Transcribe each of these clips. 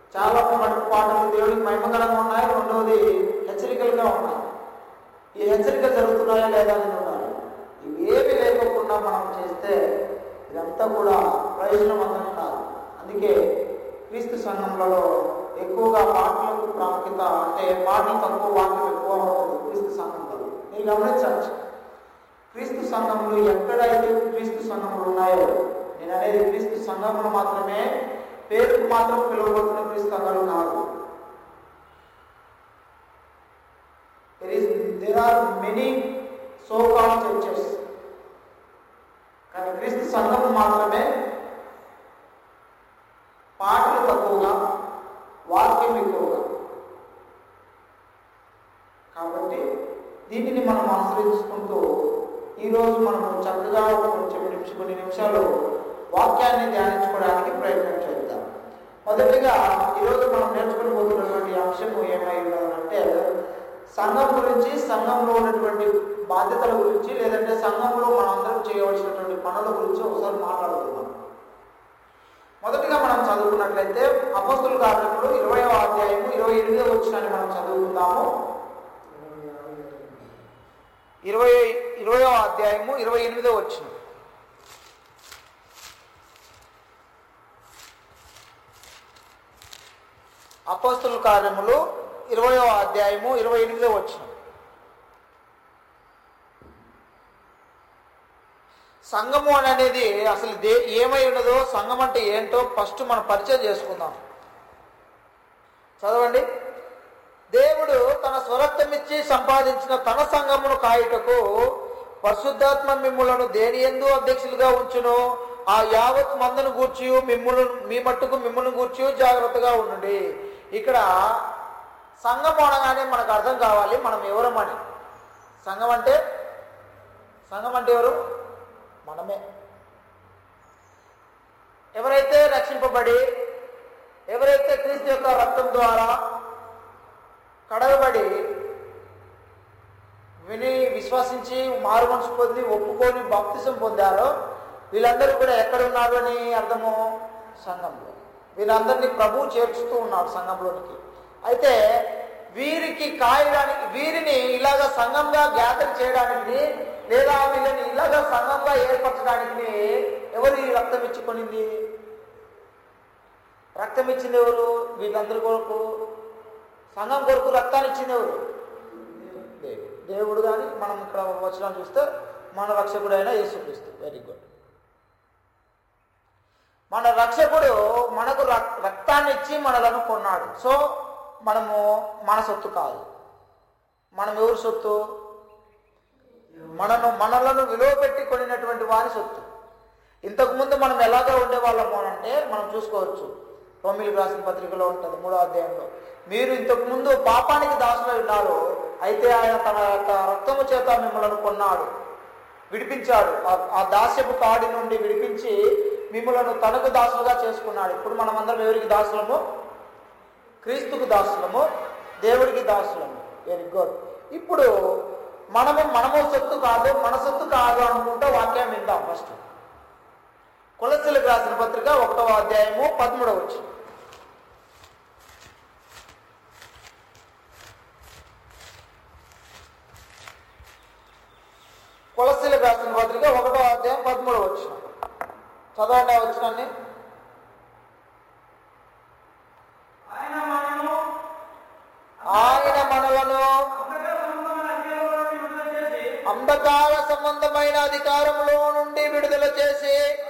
చాలా మటుకు పాటలు దేవుడికి మహిమకరంగా ఉన్నాయి రెండవది హెచ్చరికలుగా ఉన్నాయి ఈ హెచ్చరిక జరుగుతున్నాయా లేదా అని చూడాలి ఇవేమి లేకోకుండా మనం చేస్తే ఇదంతా కూడా ప్రయోజనవంతం కాదు అందుకే క్రీస్తు సంఘంలో ఎక్కువగా పాటలకు ప్రాముఖ్యత అంటే పాటలు తక్కువ వాక్యం ఎక్కువ ఉంటుంది క్రీస్తు సంఘంలో మీరు గమనించవచ్చు క్రీస్తు సంఘములు ఎక్కడైతే క్రీస్తు సంఘములు ఉన్నాయో నేను అనేది క్రీస్తు సంఘములు మాత్రమే పేరుకు మాత్రం పిలువబడుతున్న క్రీస్తు సంఘాలు కాదు there are many so call churches కానీ క్రీస్తు సంఘం మాత్రమే పాటలు తక్కువగా వాక్యం ఎక్కువగా కాబట్టి దీనిని మనం అనుసరించుకుంటూ ఈరోజు మనము చక్కగా కొంచెం నిమిషం కొన్ని నిమిషాలు వాక్యాన్ని ధ్యానించుకోవడానికి ప్రయత్నం చేద్దాం మొదటిగా ఈరోజు మనం నేర్చుకుని పోతున్నటువంటి అంశం ఏమై ఉన్నదంటే సంఘం గురించి సంఘంలో ఉన్నటువంటి బాధ్యతల గురించి లేదంటే సంఘంలో మనం అందరం చేయవలసినటువంటి పనుల గురించి ఒకసారి మాట్లాడుకుందాం మొదటిగా మనం చదువుకున్నట్లయితే అపస్తుల కార్యములు ఇరవయవ అధ్యాయము ఇరవై ఎనిమిదవ వచ్చినాన్ని మనం చదువుకుందాము ఇరవై ఇరవయో అధ్యాయము ఇరవై ఎనిమిదో వచ్చిన అపోస్తుల కార్యములు ఇరవయో అధ్యాయము ఇరవై ఎనిమిదో వచ్చిన సంఘము అని అనేది అసలు దే ఏమై ఉన్నదో సంఘం అంటే ఏంటో ఫస్ట్ మనం పరిచయం చేసుకుందాం చదవండి దేవుడు తన స్వరక్తమిచ్చి సంపాదించిన తన సంఘమును కాయుటకు పరిశుద్ధాత్మ మిమ్ములను దేని ఎందు అధ్యక్షులుగా ఉంచును ఆ యావత్ మందను గూర్చి మిమ్ములను మీ మట్టుకు మిమ్మల్ని గూర్చి జాగ్రత్తగా ఉండండి ఇక్కడ సంఘం అనగానే మనకు అర్థం కావాలి మనం ఎవరమని సంఘం అంటే సంఘం అంటే ఎవరు మనమే ఎవరైతే రక్షింపబడి ఎవరైతే క్రీస్తు యొక్క రక్తం ద్వారా కడగబడి విని విశ్వసించి మారు మనసు పొంది ఒప్పుకొని బాప్తిసం పొందారో వీళ్ళందరూ కూడా ఎక్కడ ఉన్నారు అని అర్థము సంఘంలో వీళ్ళందరినీ ప్రభువు చేర్చుతూ ఉన్నాడు సంఘంలోనికి అయితే వీరికి కాయడానికి వీరిని ఇలాగ సంఘంగా గ్యాదర్ చేయడానికి లేదా వీళ్ళని ఇలాగ సంఘంగా ఏర్పరచడానికి ఎవరు ఈ రక్తం ఇచ్చుకొనింది రక్తం ఇచ్చింది ఎవరు వీళ్ళందరి కొరకు సంఘం కొరకు రక్తాన్ని ఇచ్చింది ఎవరు దేవుడు దేవుడు కానీ మనం ఇక్కడ వచనం చూస్తే మన రక్షకుడు అయినా యేసుక్రీస్తు వెరీ గుడ్ మన రక్షకుడు మనకు రక్- రక్తాన్ని ఇచ్చి మనలను కొన్నాడు సో మనము మన సొత్తు కాదు మనం ఎవరు సొత్తు మనను మనలను విలువ పెట్టి కొనినటువంటి వారి సొత్తు ఇంతకుముందు మనం ఎలాగా ఉండేవాళ్ళము అని అంటే మనం చూసుకోవచ్చు రోమిలికి రాసిన పత్రికలో ఉంటుంది మూడో అధ్యాయంలో మీరు ఇంతకు ముందు పాపానికి దాసులై ఉన్నారు అయితే ఆయన తన యొక్క రక్తము చేత మిమ్మల్ని కొన్నాడు విడిపించాడు ఆ- ఆ దాస్యపు కాడి నుండి విడిపించి మిమ్మలను తనకు దాసులుగా చేసుకున్నాడు ఇప్పుడు మనం అందరం ఎవరికి దాసులము క్రీస్తుకు దాసులము దేవుడికి దాసులము వెరీ గుడ్ ఇప్పుడు మనము మనము సొత్తు కాదు మన సొత్తు కాదు అనుకుంటే వాక్యం విందాం ఫస్ట్ కొలసీలకు రాసిన పత్రిక ఒకటవ అధ్యాయము పదమూడవ వచ్చి కొలసీలకు రాసిన పత్రిక ఒకటవ అధ్యాయం పదమూడవ వచ్చిన చదవండి ఆ వచ్చినాన్ని ఆయన మనను ఆయన మనలను అంధకార సంబంధమైన అధికారంలో నుండి విడుదల అంధకార సంబంధమైన అధికారంలో నుండి విడుదల చేసి చేసి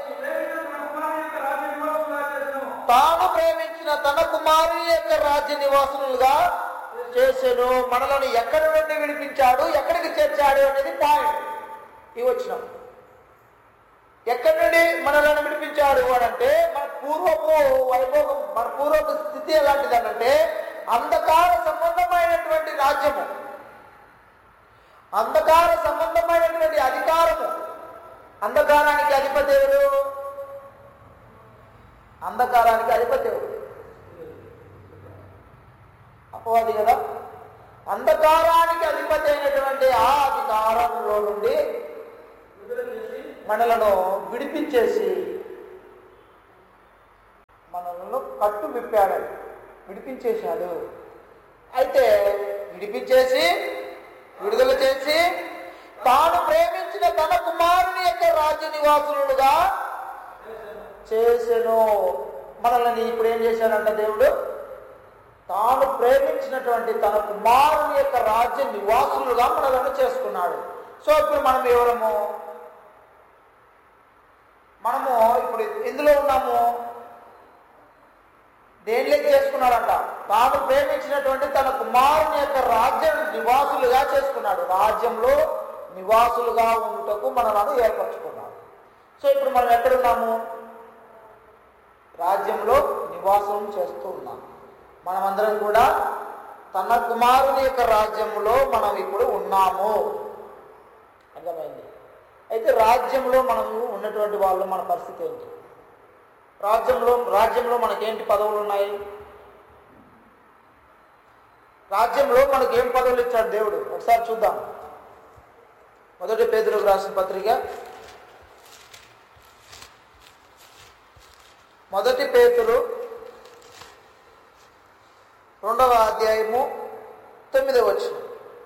ప్రేమించిన తన కుమారుని యొక్క రాజ్య నివాసులుగా తాను ప్రేమించిన తన కుమారుని యొక్క రాజ్య నివాసులుగా చేసెను. చేసెను మనలను ఎక్కడి నుండి విడిపించాడు ఎక్కడికి చేర్చాడు అనేది పాయింట్ ఇవి వచ్చినాం ఎక్కడి నుండి మనలను విడిపించాడు అని అంటే మన పూర్వపు వైభోగం మన పూర్వపు స్థితి ఎలాంటిది అంటే అంధకార సంబంధమైనటువంటి రాజ్యము అంధకార సంబంధమైనటువంటి అధికారము అంధకారానికి అధిపతి ఎవరు అంధకారానికి అధిపతి ఎవరు అపవాది కదా అంధకారానికి అధిపతి అయినటువంటి ఆ అధికారంలో నుండి మనలను విడిపించేసి మనలను కట్టు విప్పాడు విడిపించేశాడు అయితే విడిపించేసి విడుదల చేసి తాను ప్రేమించిన తన కుమారుని యొక్క రాజ్య నివాసులుగా చేసెను మనల్ని ఇప్పుడు ఏం చేశాడంట దేవుడు తాను ప్రేమించినటువంటి తన కుమారుని యొక్క రాజ్య నివాసులుగా మనలను చేసుకున్నాడు సో ఇప్పుడు మనం ఎవరము మనము ఇప్పుడు ఎందులో ఉన్నాము దేనిలోకి చేసుకున్నాడంట తాను ప్రేమించినటువంటి తన కుమారుని యొక్క రాజ్య నివాసులుగా చేసుకున్నాడు రాజ్యంలో నివాసులుగా ఉండుటకు మనలను ఏర్పరచుకున్నాడు సో ఇప్పుడు మనం ఎక్కడున్నాము రాజ్యంలో నివాసం చేస్తూ ఉన్నాం మనమందరం కూడా తన కుమారుని యొక్క రాజ్యంలో మనం ఇప్పుడు ఉన్నాము అర్థమైంది అయితే రాజ్యంలో మనము ఉన్నటువంటి వాళ్ళు మన పరిస్థితి ఏంటి రాజ్యంలో రాజ్యంలో మనకేంటి పదవులు ఉన్నాయి రాజ్యంలో మనకి ఏం పదవులు ఇచ్చాడు దేవుడు ఒకసారి చూద్దాం మొదటి పేదలకు రాసిన పత్రిక మొదటి పేతురు రెండవ అధ్యాయము తొమ్మిదవ వచ్చిన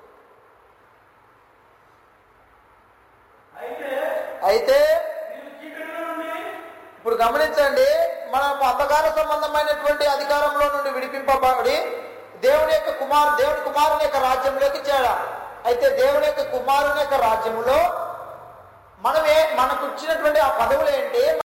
అయితే అయితే మీరు చీకటిలో నుండి ఇప్పుడు గమనించండి మనం అంధకార సంబంధమైనటువంటి అధికారంలో నుండి విడిపింపబడి దేవుని యొక్క కుమారు దేవుని కుమారుని యొక్క రాజ్యంలోకి చేరాలి అయితే దేవుని యొక్క కుమారుని యొక్క రాజ్యములో మనమే మనకు ఇచ్చినటువంటి ఆ పదవులు ఏంటి